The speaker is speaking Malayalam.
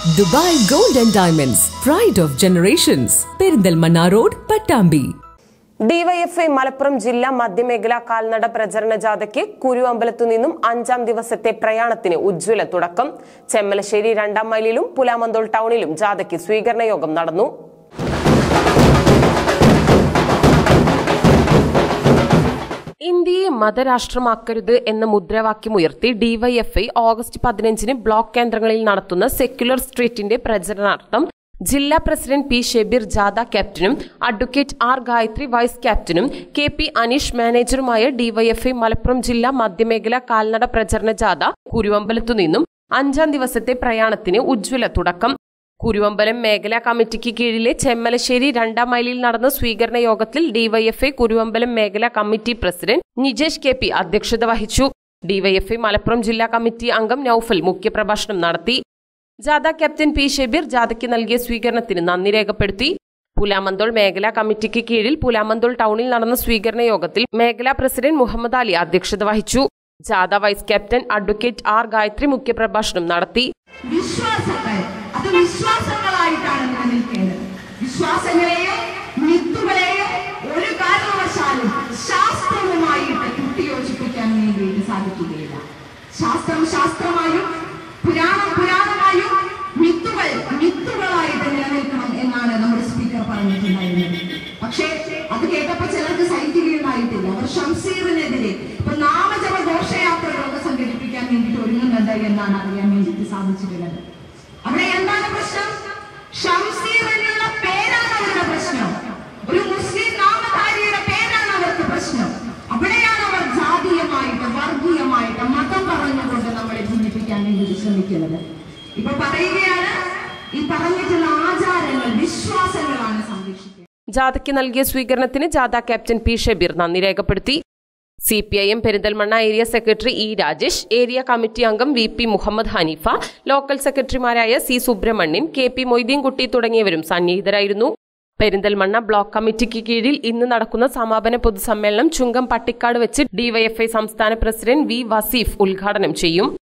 Dubai gold and diamonds pride of generations Perinthalmanna road Pattambi DYFI Malappuram ജില്ലാ മധ്യമേഖല കാൽനട പ്രചരണ ജാഥയ്ക്ക് കുരുവമ്പലത്തു നിന്നും അഞ്ചാം ദിവസത്തെ പ്രയാണത്തിന് ഉജ്ജ്വല തുടക്കം ചെമ്മലശ്ശേരി രണ്ടാം മൈലിലും പുലാമന്തോൾ ടൗണിലും ജാഥയ്ക്ക് സ്വീകരണ യോഗം നടന്നു ഇന്ത്യയെ മതരാഷ്ട്രമാക്കരുത് എന്ന മുദ്രാവാക്യമുയർത്തി ഡിവൈഎഫ്ഐ ഓഗസ്റ്റ് പതിനഞ്ചിന് ബ്ലോക്ക് കേന്ദ്രങ്ങളിൽ നടത്തുന്ന സെക്യുലർ സ്ട്രീറ്റിന്റെ പ്രചരണാർത്ഥം ജില്ലാ പ്രസിഡന്റ് പി ഷെബീർ ജാഥ ക്യാപ്റ്റനും അഡ്വക്കേറ്റ് ആർ ഗായത്രി വൈസ് ക്യാപ്റ്റനും കെ പി അനീഷ് മാനേജറുമായ ഡിവൈഎഫ്ഐ മലപ്പുറം ജില്ലാ മധ്യമേഖല കാൽനട പ്രചരണ ജാഥ കുരുവമ്പലത്തു നിന്നും അഞ്ചാം ദിവസത്തെ പ്രയാണത്തിന് ഉജ്ജ്വല തുടക്കം കുരുവമ്പലം മേഖലാ കമ്മിറ്റിക്ക് കീഴിലെ ചെമ്മലശ്ശേരി രണ്ടാം മൈലിൽ നടന്ന സ്വീകരണ യോഗത്തിൽ ഡിവൈഎഫ്ഐ കുരുവമ്പലം മേഖലാ committee president Nijesh K P അധ്യക്ഷത വഹിച്ചു ഡിവൈഎഫ്ഐ മലപ്പുറം ജില്ലാ കമ്മിറ്റി അംഗം നൌഫൽ മുഖ്യപ്രഭാഷണം നടത്തി ജാഥ ക്യാപ്റ്റൻ പി ഷെബീർ ജാഥയ്ക്ക് നൽകിയ സ്വീകരണത്തിന് നന്ദി രേഖപ്പെടുത്തി പുലാമന്തോൾ മേഖലാ കമ്മിറ്റിക്ക് കീഴിൽ പുലാമന്തോൾ ടൗണിൽ നടന്ന സ്വീകരണ യോഗത്തിൽ മേഖലാ പ്രസിഡന്റ് മുഹമ്മദ് അലി അധ്യക്ഷത വഹിച്ചു ജാഥ vice captain advocate R Gayathri മുഖ്യപ്രഭാഷണം നടത്തി വിശ്വാസങ്ങൾ അത് വിശ്വാസങ്ങളായിട്ടാണ് നിലനിൽക്കേണ്ടത് വിശ്വാസങ്ങളെയും മിത്തുകളെയും ഒരു കാരണവശാലും ശാസ്ത്രവുമായിട്ട് കൂട്ടിയോജിപ്പിക്കാൻ വേണ്ടിയിട്ട് സാധിക്കുകയില്ല ശാസ്ത്രം ശാസ്ത്രമായും പുരാണം പുരാണമായും മിത്തുകൾ മിത്തുകളായിട്ട് നിലനിൽക്കണം എന്നാണ് നമ്മുടെ സ്പീക്കർ പറഞ്ഞിട്ടുണ്ടായിരുന്നത് പക്ഷേ അത് കേട്ടപ്പോ ചിലർക്ക് സഹിക്കുകയുണ്ടായിട്ടില്ല അവർ ഷംസീറിനെതിരെ ഇപ്പൊ നാമജപ ഘോഷയാത്രകളൊക്കെ സംഘടിപ്പിക്കാൻ വേണ്ടിയിട്ട് ഒരുങ്ങുന്നുണ്ട് എന്നാണ് അറിയാൻ വേണ്ടിയിട്ട് സാധിച്ചിട്ടുള്ളത് അവിടെ എന്താണ് പ്രശ്നം ഷംസീർ എന്നുള്ള പേരാണ് അവരുടെ പ്രശ്നം ഒരു മുസ്ലിം നാമധാരിയുടെ പേരാണ് അവർക്ക് പ്രശ്നം അവിടെയാണ് അവർ ജാതീയമായിട്ട് വർഗീയമായിട്ട് മതം പറഞ്ഞുകൊണ്ട് നമ്മളെ ഭിന്നിപ്പിക്കാൻ വേണ്ടി ശ്രമിക്കുന്നത് ഇപ്പൊ പറയുകയാണ് ഈ പറഞ്ഞിട്ടുള്ള ആചാരങ്ങൾ വിശ്വാസങ്ങളാണ് സംരക്ഷിക്കുന്നത് ജാഥയ്ക്ക് നൽകിയ സ്വീകരണത്തിന് ജാഥ ക്യാപ്റ്റൻ പി ഷബീർ നന്ദി രേഖപ്പെടുത്തി C P I M Perinthalmanna area secretary E Rajesh area committee അംഗം V P Muhammad Haneefa local സെക്രട്ടറിമാരായ C Subramanian K P Moideenkutty തുടങ്ങിയവരും സന്നിഹിതരായിരുന്നു പെരിന്തൽമണ്ണ ബ്ലോക്ക് കമ്മിറ്റിക്ക് കീഴിൽ ഇന്ന് നടക്കുന്ന സമാപന പൊതുസമ്മേളനം ചുങ്കം പട്ടിക്കാട് വെച്ച് ഡിവൈഎഫ്ഐ സംസ്ഥാന പ്രസിഡന്റ് വി വസീഫ് ഉദ്ഘാടനം ചെയ്യും